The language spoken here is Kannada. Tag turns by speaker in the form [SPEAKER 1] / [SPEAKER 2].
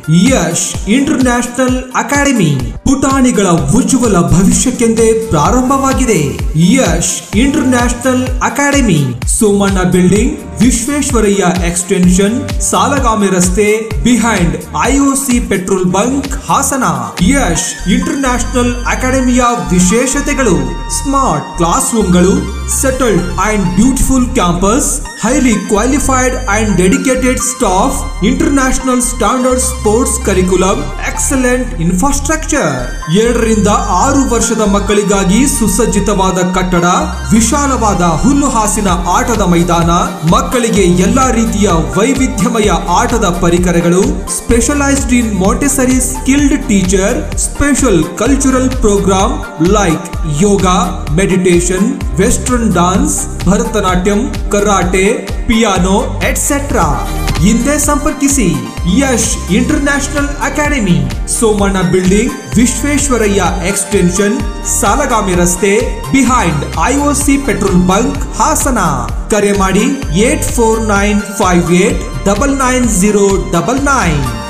[SPEAKER 1] ಯಶ್ ಇಂಟರ್ನ್ಯಾಷನಲ್ ಅಕಾಡೆಮಿ ಪುಟಾಣಿಗಳ ಉಜ್ವಲ ಭವಿಷ್ಯಕ್ಕೆಂದೇ ಪ್ರಾರಂಭವಾಗಿದೆ Yash international academy Somanna building Visvesvaraya extension Salagame ರಸ್ತೆ behind IOC petrol bunk Hassan Yash international ಅಕಾಡೆಮಿಯ ವಿಶೇಷತೆಗಳು ಸ್ಮಾರ್ಟ್ ಕ್ಲಾಸ್ ರೂಮ್ಗಳು settled and beautiful campus highly qualified and dedicated staff international standard sports curriculum excellent infrastructure ಎರಡರಿಂದ ಆರು ವರ್ಷದ ಮಕ್ಕಳಿಗಾಗಿ ಸುಸಜ್ಜಿತವಾದ ಕಟ್ಟಡ ವಿಶಾಲವಾದ ಹುಲ್ಲುಹಾಸಿನ ಆಟದ ಮೈದಾನ ಮಕ್ಕಳಿಗೆ ಎಲ್ಲಾ ರೀತಿಯ ವೈವಿಧ್ಯಮಯ ಆಟದ ಪರಿಕರಗಳು specialized in Montessori skilled teacher special cultural program like yoga meditation western dance Bharatanatyam karate piano etcetera ಹಿಂದೆ ಸಂಪರ್ಕಿಸಿ Yash international academy Somanna building Visvesvaraya extension Salagame ರಸ್ತೆ behind IOC petrol bunk Hassan ಕರೆ ಮಾಡಿ eight four nine five eight double nine zero double nine